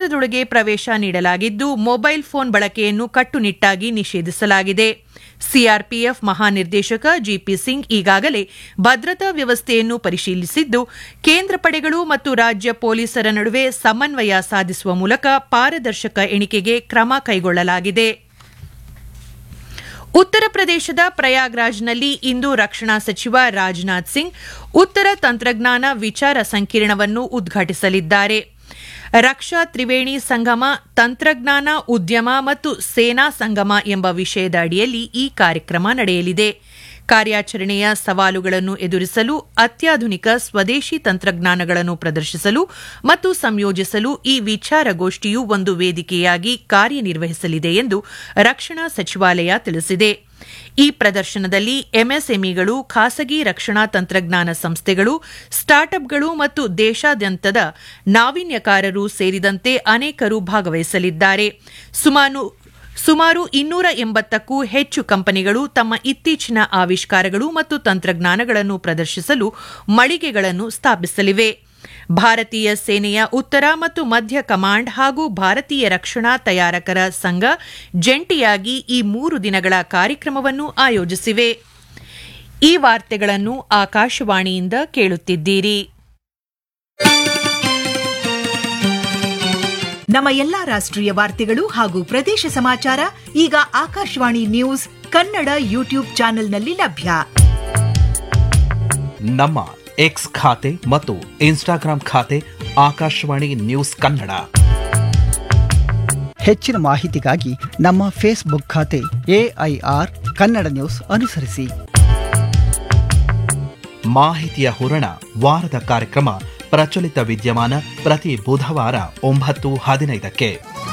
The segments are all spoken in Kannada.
ದೇಶದೊಳಗೆ ಪ್ರವೇಶ ನೀಡಲಾಗಿದ್ದು ಮೊಬೈಲ್ ಫೋನ್ ಬಳಕೆಯನ್ನು ಕಟ್ಟುನಿಟ್ಟಾಗಿ ನಿಷೇಧಿಸಲಾಗಿದೆ ಸಿಆರ್ಪಿಎಫ್ ಮಹಾನಿರ್ದೇಶಕ ಜಿಪಿ ಸಿಂಗ್ ಈಗಾಗಲೇ ಭದ್ರತಾ ವ್ಯವಸ್ಥೆಯನ್ನು ಪರಿಶೀಲಿಸಿದ್ದು ಕೇಂದ್ರ ಪಡೆಗಳು ಮತ್ತು ರಾಜ್ಯ ಪೊಲೀಸರ ನಡುವೆ ಸಮನ್ವಯ ಸಾಧಿಸುವ ಮೂಲಕ ಪಾರದರ್ಶಕ ಎಣಿಕೆಗೆ ಕ್ರಮ ಕೈಗೊಳ್ಳಲಾಗಿದೆ ಉತ್ತರ ಪ್ರದೇಶದ ಪ್ರಯಾಗ್ರಾಜ್ನಲ್ಲಿ ಇಂದು ರಕ್ಷಣಾ ಸಚಿವ ರಾಜನಾಥ್ ಸಿಂಗ್ ಉತ್ತರ ತಂತ್ರಜ್ಞಾನ ವಿಚಾರ ಸಂಕಿರಣವನ್ನು ಉದ್ಘಾಟಿಸಲಿದ್ದಾರೆ ರಕ್ಷಾ ತ್ರಿವೇಣಿ ಸಂಗಮ ತಂತ್ರಜ್ಞಾನ ಉದ್ಯಮ ಮತ್ತು ಸೇನಾ ಸಂಗಮ ಎಂಬ ವಿಷಯದ ಅಡಿಯಲ್ಲಿ ಈ ಕಾರ್ಯಕ್ರಮ ನಡೆಯಲಿದೆ ಕಾರ್ಯಾಚರಣೆಯ ಸವಾಲುಗಳನ್ನು ಎದುರಿಸಲು ಅತ್ಯಾಧುನಿಕ ಸ್ವದೇಶಿ ತಂತ್ರಜ್ಞಾನಗಳನ್ನು ಪ್ರದರ್ಶಿಸಲು ಮತ್ತು ಸಂಯೋಜಿಸಲು ಈ ವಿಚಾರಗೋಷ್ಠಿಯು ಒಂದು ವೇದಿಕೆಯಾಗಿ ಕಾರ್ಯನಿರ್ವಹಿಸಲಿದೆ ಎಂದು ರಕ್ಷಣಾ ಸಚಿವಾಲಯ ತಿಳಿಸಿದೆ ಈ ಪ್ರದರ್ಶನದಲ್ಲಿ ಎಂಎಸ್ಎಂಇಗಳು ಖಾಸಗಿ ರಕ್ಷಣಾ ತಂತ್ರಜ್ಞಾನ ಸಂಸ್ಥೆಗಳು ಸ್ಟಾರ್ಟ್ಅಪ್ಗಳು ಮತ್ತು ದೇಶಾದ್ಯಂತದ ನಾವೀನ್ಯಕಾರರು ಸೇರಿದಂತೆ ಅನೇಕರು ಭಾಗವಹಿಸಲಿದ್ದಾರೆ ಸುಮಾರು ಸುಮಾರು ಇನ್ನೂರ ಎಂಬತ್ತಕ್ಕೂ ಹೆಚ್ಚು ಕಂಪನಿಗಳು ತಮ್ಮ ಇತ್ತೀಚಿನ ಆವಿಷ್ಕಾರಗಳು ಮತ್ತು ತಂತ್ರಜ್ಞಾನಗಳನ್ನು ಪ್ರದರ್ಶಿಸಲು ಮಳಿಗೆಗಳನ್ನು ಸ್ಥಾಪಿಸಲಿವೆ ಭಾರತೀಯ ಸೇನೆಯ ಉತ್ತರ ಮತ್ತು ಮಧ್ಯ ಕಮಾಂಡ್ ಹಾಗೂ ಭಾರತೀಯ ರಕ್ಷಣಾ ತಯಾರಕರ ಸಂಘ ಜಂಟಿಯಾಗಿ ಈ ಮೂರು ದಿನಗಳ ಕಾರ್ಯಕ್ರಮವನ್ನು ಆಯೋಜಿಸಿವೆ ಈ ವಾರ್ತೆಗಳನ್ನು ಆಕಾಶವಾಣಿಯಿಂದ ಕೇಳುತ್ತಿದ್ದೀರಿ ನಮ್ಮ ಎಲ್ಲಾ ರಾಷ್ಟ್ರೀಯ ವಾರ್ತೆಗಳು ಹಾಗೂ ಪ್ರದೇಶ ಸಮಾಚಾರ ಈಗ ಆಕಾಶವಾಣಿ ನ್ಯೂಸ್ ಕನ್ನಡ ಯೂಟ್ಯೂಬ್ ಚಾನೆಲ್ನಲ್ಲಿ ಲಭ್ಯ ನಮ್ಮ ಎಕ್ಸ್ ಖಾತೆ ಮತ್ತು ಇನ್ಸ್ಟಾಗ್ರಾಂ ಖಾತೆ ಆಕಾಶವಾಣಿ ನ್ಯೂಸ್ ಕನ್ನಡ ಹೆಚ್ಚಿನ ಮಾಹಿತಿಗಾಗಿ ನಮ್ಮ ಫೇಸ್ಬುಕ್ ಖಾತೆ ಎಐಆರ್ ಕನ್ನಡ ನ್ಯೂಸ್ ಅನುಸರಿಸಿ ಮಾಹಿತಿಯ ಹೂರಣ ವಾರದ ಕಾರ್ಯಕ್ರಮ ಪ್ರಚಲಿತ ವಿದ್ಯಮಾನ ಪ್ರತಿ ಬುಧವಾರ ಒಂಬತ್ತು ಹದಿನೈದಕ್ಕೆ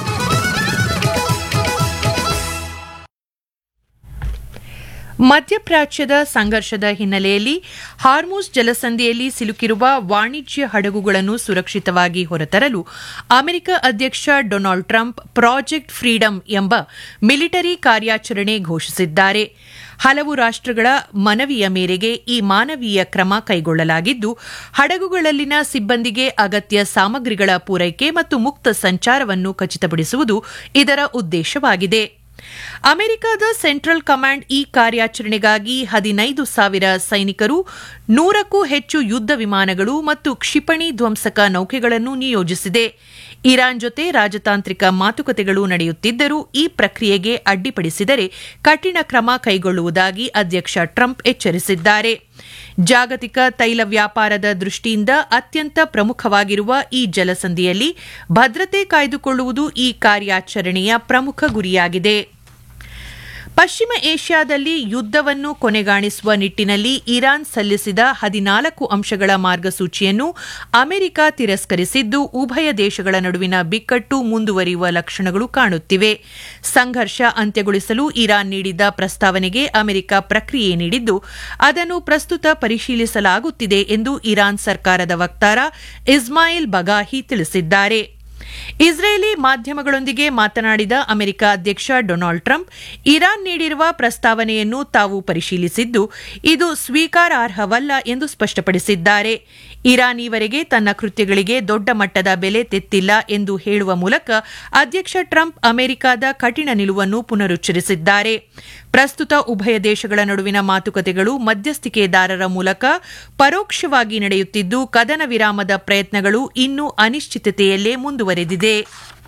ಮಧ್ಯಪ್ರಾಚ್ಯದ ಸಂಘರ್ಷದ ಹಿನ್ನೆಲೆಯಲ್ಲಿ ಹಾರ್ಮೂಸ್ ಜಲಸಂಧಿಯಲ್ಲಿ ಸಿಲುಕಿರುವ ವಾಣಿಜ್ಯ ಹಡಗುಗಳನ್ನು ಸುರಕ್ಷಿತವಾಗಿ ಹೊರತರಲು ಅಮೆರಿಕ ಅಧ್ಯಕ್ಷ ಡೊನಾಲ್ಡ್ ಟ್ರಂಪ್ ಪ್ರಾಜೆಕ್ಟ್ ಫ್ರೀಡಂ ಎಂಬ ಮಿಲಿಟರಿ ಕಾರ್ಯಾಚರಣೆ ಘೋಷಿಸಿದ್ದಾರೆ ಹಲವು ರಾಷ್ಟ್ರಗಳ ಮನವಿಯ ಮೇರೆಗೆ ಈ ಮಾನವೀಯ ಕ್ರಮ ಕೈಗೊಳ್ಳಲಾಗಿದ್ದು ಹಡಗುಗಳಲ್ಲಿನ ಸಿಬ್ಬಂದಿಗೆ ಅಗತ್ಯ ಸಾಮಗ್ರಿಗಳ ಪೂರೈಕೆ ಮತ್ತು ಮುಕ್ತ ಸಂಚಾರವನ್ನು ಖಚಿತಪಡಿಸುವುದು ಇದರ ಉದ್ದೇಶವಾಗಿದೆ ಅಮೆರಿಕದ ಸೆಂಟ್ರಲ್ ಕಮಾಂಡ್ ಈ ಕಾರ್ಯಾಚರಣೆಗಾಗಿ ಹದಿನೈದು ಸಾವಿರ ಸೈನಿಕರು ನೂರಕ್ಕೂ ಹೆಚ್ಚು ಯುದ್ಧ ವಿಮಾನಗಳು ಮತ್ತು ಕ್ಷಿಪಣಿ ಧ್ವಂಸಕ ನೌಕೆಗಳನ್ನು ನಿಯೋಜಿಸಿದೆ ಇರಾನ್ ಜೊತೆ ರಾಜತಾಂತ್ರಿಕ ಮಾತುಕತೆಗಳು ನಡೆಯುತ್ತಿದ್ದರೂ ಈ ಪ್ರಕ್ರಿಯೆಗೆ ಅಡ್ಡಿಪಡಿಸಿದರೆ ಕಠಿಣ ಕ್ರಮ ಕೈಗೊಳ್ಳುವುದಾಗಿ ಅಧ್ಯಕ್ಷ ಟ್ರಂಪ್ ಎಚ್ಚರಿಸಿದ್ದಾರೆ ಜಾಗತಿಕ ತೈಲ ವ್ಯಾಪಾರದ ದೃಷ್ಟಿಯಿಂದ ಅತ್ಯಂತ ಪ್ರಮುಖವಾಗಿರುವ ಈ ಜಲಸಂಧಿಯಲ್ಲಿ ಭದ್ರತೆ ಕಾಯ್ದುಕೊಳ್ಳುವುದು ಈ ಕಾರ್ಯಾಚರಣೆಯ ಪ್ರಮುಖ ಗುರಿಯಾಗಿದೆ ಪಶ್ಚಿಮ ಏಷ್ಯಾದಲ್ಲಿ ಯುದ್ದವನ್ನು ಕೊನೆಗಾಣಿಸುವ ನಿಟ್ಟಿನಲ್ಲಿ ಇರಾನ್ ಸಲ್ಲಿಸಿದ ಹದಿನಾಲ್ಕು ಅಂಶಗಳ ಮಾರ್ಗಸೂಚಿಯನ್ನು ಅಮೆರಿಕ ತಿರಸ್ಕರಿಸಿದ್ದು ಉಭಯ ದೇಶಗಳ ನಡುವಿನ ಬಿಕ್ಕಟ್ಟು ಮುಂದುವರಿಯುವ ಲಕ್ಷಣಗಳು ಕಾಣುತ್ತಿವೆ ಸಂಘರ್ಷ ಅಂತ್ಯಗೊಳಿಸಲು ಇರಾನ್ ನೀಡಿದ್ದ ಪ್ರಸ್ತಾವನೆಗೆ ಅಮೆರಿಕ ಪ್ರಕ್ರಿಯೆ ನೀಡಿದ್ದು ಅದನ್ನು ಪ್ರಸ್ತುತ ಪರಿಶೀಲಿಸಲಾಗುತ್ತಿದೆ ಎಂದು ಇರಾನ್ ಸರ್ಕಾರದ ವಕ್ತಾರ ಇಸ್ಮಾಯಿಲ್ ಬಗಾಹಿ ತಿಳಿಸಿದ್ದಾರೆ ಇಸ್ರೇಲಿ ಮಾಧ್ಯಮಗಳೊಂದಿಗೆ ಮಾತನಾಡಿದ ಅಮೆರಿಕ ಅಧ್ಯಕ್ಷ ಡೊನಾಲ್ಡ್ ಟ್ರಂಪ್ ಇರಾನ್ ನೀಡಿರುವ ಪ್ರಸ್ತಾವನೆಯನ್ನು ತಾವು ಪರಿಶೀಲಿಸಿದ್ದು ಇದು ಸ್ವೀಕಾರಾರ್ಹವಲ್ಲ ಎಂದು ಸ್ಪಷ್ಟಪಡಿಸಿದ್ದಾರೆ ಇರಾನ್ ಈವರೆಗೆ ತನ್ನ ಕೃತ್ಯಗಳಿಗೆ ದೊಡ್ಡ ಮಟ್ಟದ ಬೆಲೆ ತೆತ್ತಿಲ್ಲ ಎಂದು ಹೇಳುವ ಮೂಲಕ ಅಧ್ಯಕ್ಷ ಟ್ರಂಪ್ ಅಮೆರಿಕದ ಕಠಿಣ ನಿಲುವನ್ನು ಪುನರುಚ್ಚರಿಸಿದ್ದಾರೆ ಪ್ರಸ್ತುತ ಉಭಯ ದೇಶಗಳ ನಡುವಿನ ಮಾತುಕತೆಗಳು ಮಧ್ಯಸ್ಥಿಕೆದಾರರ ಮೂಲಕ ಪರೋಕ್ಷವಾಗಿ ನಡೆಯುತ್ತಿದ್ದು ಕದನ ವಿರಾಮದ ಪ್ರಯತ್ನಗಳು ಇನ್ನೂ ಅನಿಶ್ಚಿತತೆಯಲ್ಲೇ ಮುಂದುವರೆದಿದೆ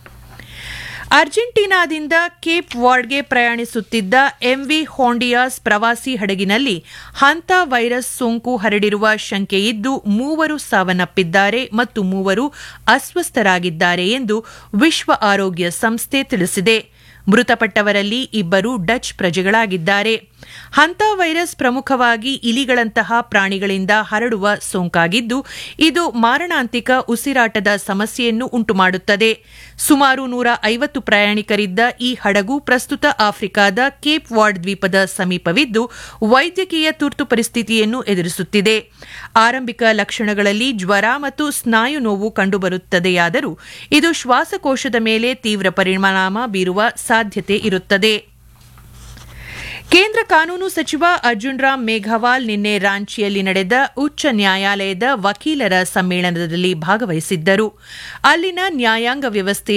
ಅರ್ಜೆಂಟೀನಾದಿಂದ ಕೇಪ್ ವಾರ್ಡ್ಗೆ ಪ್ರಯಾಣಿಸುತ್ತಿದ್ದ ಎಂವಿ ಹೋಂಡಿಯಾಸ್ ಪ್ರವಾಸಿ ಹಡಗಿನಲ್ಲಿ ಹಂತ ವೈರಸ್ ಸೋಂಕು ಹರಡಿರುವ ಶಂಕೆಯಿದ್ದು ಮೂವರು ಸಾವನ್ನಪ್ಪಿದ್ದಾರೆ ಮತ್ತು ಮೂವರು ಅಸ್ವಸ್ಥರಾಗಿದ್ದಾರೆ ಎಂದು ವಿಶ್ವ ಆರೋಗ್ಯ ಸಂಸ್ಥೆ ತಿಳಿಸಿದೆ ಮೃತಪಟ್ಟವರಲ್ಲಿ ಇಬ್ಬರು ಡಚ್ ಪ್ರಜೆಗಳಾಗಿದ್ದಾರೆ ಹಂತ ವೈರಸ್ ಪ್ರಮುಖವಾಗಿ ಇಲಿಗಳಂತಹ ಪ್ರಾಣಿಗಳಿಂದ ಹರಡುವ ಸೋಂಕಾಗಿದ್ದು ಇದು ಮಾರಣಾಂತಿಕ ಉಸಿರಾಟದ ಸಮಸ್ಯೆಯನ್ನು ಉಂಟುಮಾಡುತ್ತದೆ ಸುಮಾರು ನೂರ ಐವತ್ತು ಪ್ರಯಾಣಿಕರಿದ್ದ ಈ ಹಡಗು ಪ್ರಸ್ತುತ ಆಫ್ರಿಕಾದ ಕೇಪ್ ವಾರ್ಡ್ ದ್ವೀಪದ ಸಮೀಪವಿದ್ದು ವೈದ್ಯಕೀಯ ತುರ್ತು ಪರಿಸ್ಥಿತಿಯನ್ನು ಎದುರಿಸುತ್ತಿದೆ ಆರಂಭಿಕ ಲಕ್ಷಣಗಳಲ್ಲಿ ಜ್ವರ ಮತ್ತು ಸ್ನಾಯು ನೋವು ಕಂಡುಬರುತ್ತದೆಯಾದರೂ ಇದು ಶ್ವಾಸಕೋಶದ ಮೇಲೆ ತೀವ್ರ ಪರಿಣಾಮ ಬೀರುವ ಸಾಧ್ಯತೆ ಇರುತ್ತದೆ ಕೇಂದ್ರ ಕಾನೂನು ಸಚಿವ ಅರ್ಜುನ್ ರಾಮ್ ಮೇಘವಾಲ್ ನಿನ್ನೆ ರಾಂಚಿಯಲ್ಲಿ ನಡೆದ ಉಚ್ಚ ನ್ಯಾಯಾಲಯದ ವಕೀಲರ ಸಮ್ಮೇಳನದಲ್ಲಿ ಭಾಗವಹಿಸಿದ್ದರು ಅಲ್ಲಿನ ನ್ಯಾಯಾಂಗ ವ್ಯವಸ್ಥೆ